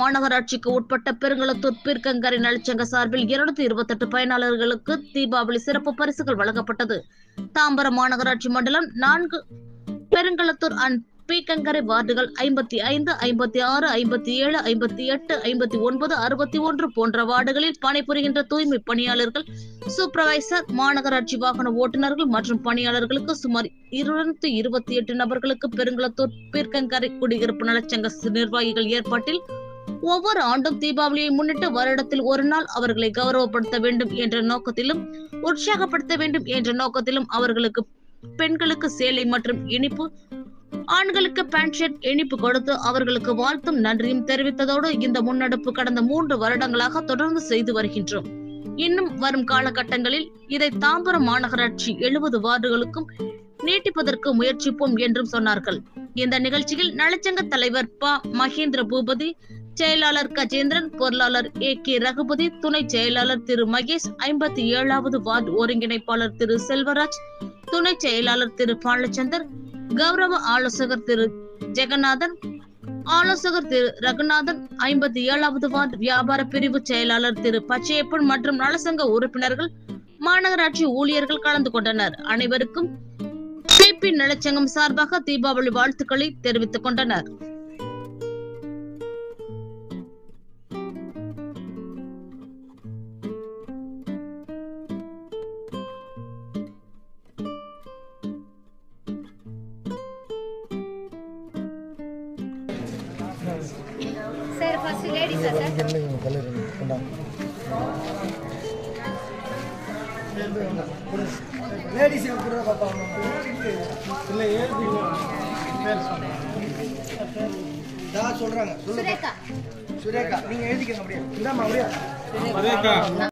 மாநகராட்சிக்கு உட்பட்ட பெருங்களத்தூர் பீர்க்கங்கரை நலச்சங்க சார்பில் இருநூத்தி இருபத்தெட்டு பயனாளர்களுக்கு தீபாவளி சிறப்பு பரிசுகள் வழங்கப்பட்டது தாம்பரம் மாநகராட்சி மண்டலம் நான்கு பெருங்களத்தூர் அண்ட் பீக்கங்கரை வார்டுகள் ஐம்பத்தி ஐந்து ஐம்பத்தி ஆறு ஐம்பத்தி ஏழு ஐம்பத்தி எட்டு ஐம்பத்தி ஒன்பது அறுபத்தி ஒன்று போன்ற வார்டுகளில் பணிபுரிகின்ற தூய்மை பணியாளர்கள் சூப்பர்வைசர் மாநகராட்சி வாகன ஓட்டுநர்கள் மற்றும் பணியாளர்களுக்கு சுமார் இருநூத்தி இருபத்தி எட்டு நபர்களுக்கு பெருங்களத்தூர் பீர்க்கங்கரை குடியிருப்பு நலச்சங்க நிர்வாகிகள் ஏற்பாட்டில் ஒவ்வொரு ஆண்டும் தீபாவளியை முன்னிட்டு வருடத்தில் ஒரு நாள் அவர்களை கௌரவப்படுத்த வேண்டும் என்ற நோக்கத்திலும் உற்சாகப்படுத்த வேண்டும் என்ற நோக்கத்திலும் அவர்களுக்கு பெண்களுக்கு சேலை மற்றும் இனிப்பு ஆண்களுக்கு பேண்ட் ஷர்ட் இனிப்பு கொடுத்து அவர்களுக்கு வாழ்த்தும் நன்றியும் தெரிவித்ததோடு இந்த முன்னெடுப்பு கடந்த மூன்று வருடங்களாக தொடர்ந்து செய்து வருகின்றோம் இன்னும் வரும் காலகட்டங்களில் இதை தாம்பரம் மாநகராட்சி எழுபது வார்டுகளுக்கும் நீட்டிப்பதற்கு முயற்சிப்போம் என்றும் சொன்னார்கள் இந்த நிகழ்ச்சியில் நலச்சங்க தலைவர் ப மகேந்திர பூபதி செயலாளர் கஜேந்திரன் பொருளாளர் ஏ கே ரகுபதி துணை செயலாளர் திரு மகேஷ் ஐம்பத்தி ஏழாவது வார்டு ஒருங்கிணைப்பாளர் திரு செல்வராஜ் துணை செயலாளர் திரு பாலச்சந்தர் கௌரவ ஆலோசகர் திரு ஜெகநாதன் ஆலோசகர் திரு ரகுநாதன் ஐம்பத்தி ஏழாவது வார்டு வியாபார பிரிவு செயலாளர் திரு பச்சையப்பன் மற்றும் நலசங்க உறுப்பினர்கள் மாநகராட்சி ஊழியர்கள் கலந்து கொண்டனர் அனைவருக்கும் பிபி நலச்சங்கம் சார்பாக தீபாவளி வாழ்த்துக்களை தெரிவித்துக் கொண்டனர் சார் ஃபர்ஸ்ட் லேடிஸா சார் லேடிஸ் கூட பாப்பா இல்லை சொல்றாங்க சொல்லுங்க சுரேகா சுரேகா நீங்க எழுதிக்கங்க அப்படியே இந்தாம்மா அப்படியே